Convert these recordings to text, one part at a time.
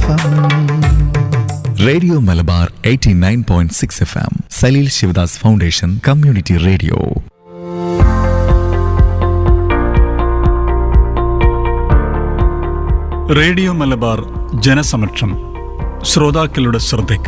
F radio Malabar 89.6 F M Saleel Sivadas foundation community radio radio Malabar ജനസമക്ഷം ശ്രോതാക്കളുടെ ശ്രദ്ധയ്ക്ക്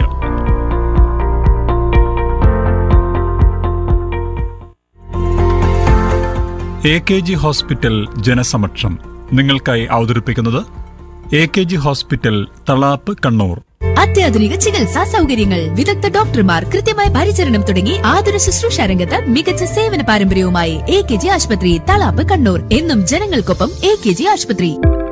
എ കെ ജി ഹോസ്പിറ്റൽ ജനസമക്ഷം നിങ്ങൾക്കായി അവതരിപ്പിക്കുന്നത് A K G hospital Thalap Kannur അത്യാധുനിക ചികിത്സാ സൗകര്യങ്ങൾ വിദഗ്ധ ഡോക്ടർമാർ കൃത്യമായ പരിചരണം തുടങ്ങി ആതുര ശുശ്രൂഷ രംഗത്ത് മികച്ച സേവന പാരമ്പര്യവുമായി എ കെ ജി ആശുപത്രി തളാപ്പ് കണ്ണൂർ എന്നും ജനങ്ങൾക്കൊപ്പം എ കെ ജി ആശുപത്രി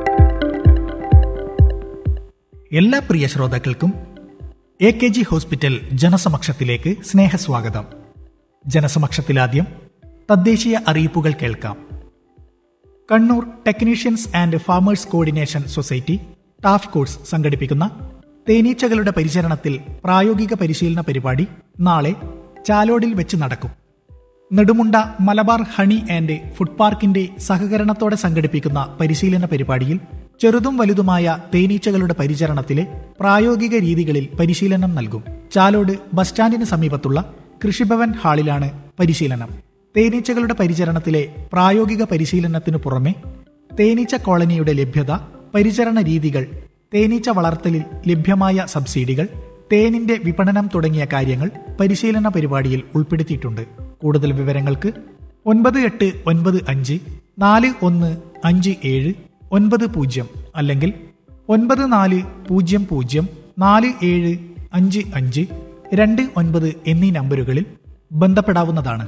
എല്ലാ പ്രിയ ശ്രോതാക്കൾക്കും എ കെ ജി ഹോസ്പിറ്റൽ ജനസമക്ഷത്തിലേക്ക് സ്നേഹസ്വാഗതം ജനസമക്ഷത്തിലാദ്യം തദ്ദേശീയ അറിയിപ്പുകൾ കേൾക്കാം Kannur technicians and farmers coordination society TAFCOS സംഘടിപ്പിക്കുന്ന തേനീച്ചകളുടെ പരിചരണത്തിൽ പ്രായോഗിക പരിശീലന പരിപാടി നാളെ ചാലോടിൽ വെച്ച് നടക്കും Nedumunda Malabar honey and food പാർക്കിന്റെ സഹകരണത്തോടെ സംഘടിപ്പിക്കുന്ന പരിശീലന പരിപാടിയിൽ ചെറുതും വലുതുമായ തേനീച്ചകളുടെ പരിചരണത്തിലെ പ്രായോഗിക രീതികളിൽ പരിശീലനം നൽകും ചാലോട് ബസ് സ്റ്റാൻഡിന് സമീപത്തുള്ള കൃഷിഭവൻ ഹാളിലാണ് പരിശീലനം തേനീച്ചകളുടെ പരിചരണത്തിലെ പ്രായോഗിക പരിശീലനത്തിനു പുറമെ തേനീച്ച കോളനിയുടെ ലഭ്യത പരിചരണ രീതികൾ തേനീച്ച വളർത്തലിൽ ലഭ്യമായ സബ്സിഡികൾ തേനിന്റെ വിപണനം തുടങ്ങിയ കാര്യങ്ങൾ പരിശീലന പരിപാടിയിൽ ഉൾപ്പെടുത്തിയിട്ടുണ്ട് കൂടുതൽ വിവരങ്ങൾക്ക് ഒൻപത് എട്ട് ഒൻപത് അഞ്ച് നാല് ഒന്ന് അഞ്ച് ഏഴ് ഒൻപത് പൂജ്യം അല്ലെങ്കിൽ ഒൻപത് നാല് പൂജ്യം പൂജ്യം നാല് ഏഴ് അഞ്ച് അഞ്ച് രണ്ട് ഒൻപത് എന്നീ നമ്പറുകളിൽ ബന്ധപ്പെടാവുന്നതാണ്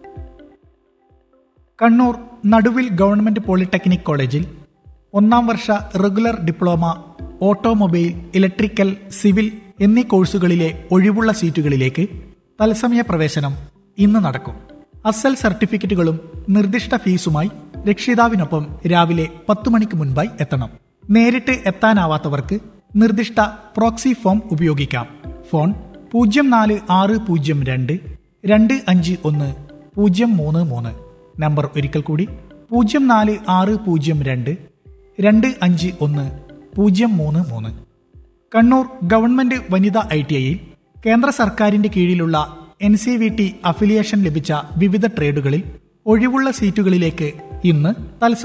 കണ്ണൂർ നടുവിൽ ഗവൺമെന്റ് പോളിടെക്നിക് കോളേജിൽ ഒന്നാം വർഷ regular diploma automobile electrical civil എന്നീ കോഴ്സുകളിലെ ഒഴിവുള്ള സീറ്റുകളിലേക്ക് തത്സമയ പ്രവേശനം ഇന്ന് നടക്കും അസൽ സർട്ടിഫിക്കറ്റുകളും നിർദ്ദിഷ്ട ഫീസുമായി രക്ഷിതാവിനൊപ്പം രാവിലെ പത്തു മണിക്ക് മുൻപായി എത്തണം നേരിട്ട് എത്താനാവാത്തവർക്ക് നിർദ്ദിഷ്ട പ്രോക്സി ഫോം ഉപയോഗിക്കാം ഫോൺ പൂജ്യം നാല് ആറ് പൂജ്യം രണ്ട് രണ്ട് അഞ്ച് ഒന്ന് പൂജ്യം മൂന്ന് മൂന്ന് നമ്പർ ഒരിക്കൽ കൂടി പൂജ്യം നാല് ആറ് പൂജ്യം രണ്ട് രണ്ട് അഞ്ച് ഒന്ന് പൂജ്യം മൂന്ന് മൂന്ന് കണ്ണൂർ ഗവൺമെന്റ് വനിതാ ഐ ടി ഐയിൽ കേന്ദ്ര സർക്കാരിന്റെ കീഴിലുള്ള N C V T affiliation ലഭിച്ച വിവിധ ട്രേഡുകളിൽ ഒഴിവുള്ള സീറ്റുകളിലേക്ക് ഇന്ന് തത്സമയ